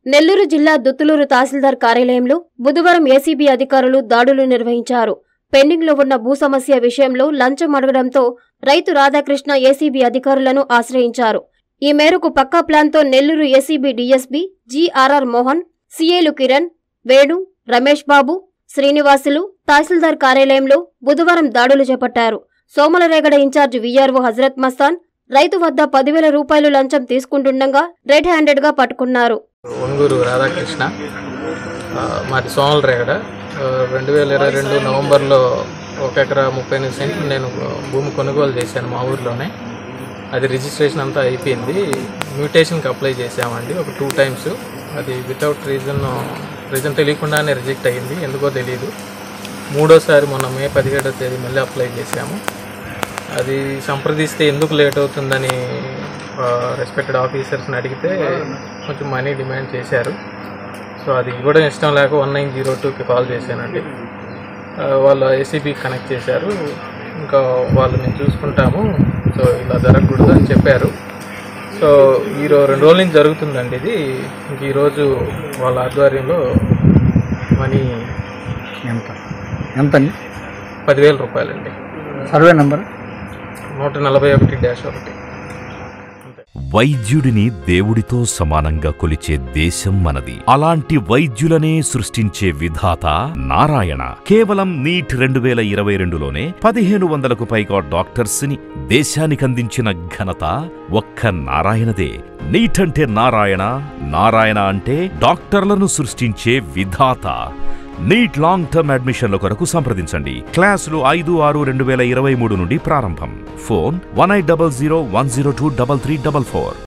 నెల్లూరు జిల్లా దుత్తులూరు తహసీల్దార్ కార్యాలయంలో బుధవారం ఏసీబీ అధికారులు దాడులు నిర్వహించారు పెండింగ్లో ఉన్న భూ సమస్య విషయంలో లంచం అడగడంతో రైతు రాధాకృష్ణ ఏసీబీ అధికారులను ఆశ్రయించారు ఈ మేరకు పక్కా ప్లాన్తో Nellore ACB DSP GRR Mohan సీఏలు కిరణ్ వేణు రమేష్ బాబు శ్రీనివాసులు తహసీల్దార్ కార్యాలయంలో బుధవారం దాడులు చేపట్టారు సోమలరేగడ ఇన్ఛార్జ్ వీఆర్ఓ హజరత్ మస్తాన్ రైతు వద్ద పదివేల రూపాయలు లంచం తీసుకుంటుండగా రెడ్ హ్యాండెడ్ గా పట్టుకున్నారు ఒంగూరు రాధాకృష్ణ ఆ, మాది సోమల రేగడ రెండు వేల ఇరవై రెండు నవంబర్లో ఒక ఎకరా ముప్పై ఎనిమిది సెంట్లు నేను భూమి కొనుగోలు చేశాను మా ఊర్లోనే అది రిజిస్ట్రేషన్ అంతా అయిపోయింది మ్యూటేషన్కి అప్లై చేసామండి ఒక టూ టైమ్స్ అది వితౌట్ రీజన్ రీజన్ తెలియకుండానే రిజెక్ట్ అయ్యింది ఎందుకో తెలియదు మూడోసారి మొన్న మే పదిహేడో తేదీ మళ్ళీ అప్లై చేశాము అది సంప్రదిస్తే ఎందుకు లేట్ అవుతుందని రెస్పెక్టెడ్ ఆఫీసర్స్ని అడిగితే కొంచెం మనీ డిమాండ్ చేశారు సో అది ఇవ్వడం ఇష్టం లేక వన్ నైన్ జీరో టూకి కాల్ చేశానండి ఆ, వాళ్ళు ఏసీబీ కనెక్ట్ చేశారు ఇంకా వాళ్ళు మేము చూసుకుంటాము సో ఇలా జరగకూడదు అని చెప్పారు సో ఈరో రెండు రోజుల నుంచి జరుగుతుందండి ఇది ఇంక ఈరోజు వాళ్ళ ఆధ్వర్యంలో మనీ ఎంత ఎంత అండి పదివేల రూపాయలండి సర్వే నెంబర్ నూట నలభై ఒకటి డాష్ ఒకటి వైద్యుడిని దేవుడితో సమానంగా కొలిచే దేశం మనది అలాంటి వైద్యులనే సృష్టించే విధాత నారాయణ కేవలం నీట్ రెండు వేల ఇరవై రెండులోనే పదిహేను వందలకు పైగా డాక్టర్స్ ని దేశానికందించిన ఘనత ఒక్క నారాయణదే నీట్ అంటే నారాయణ నారాయణ అంటే డాక్టర్లను సృష్టించే విధాత నీట్ లాంగ్ టర్మ్ అడ్మిషన్ల కొరకు సంప్రదించండి క్లాసులు ఐదు ఆరు రెండు వేల ఇరవై మూడు నుండి ప్రారంభం phone one eight double zero one zero two double three double four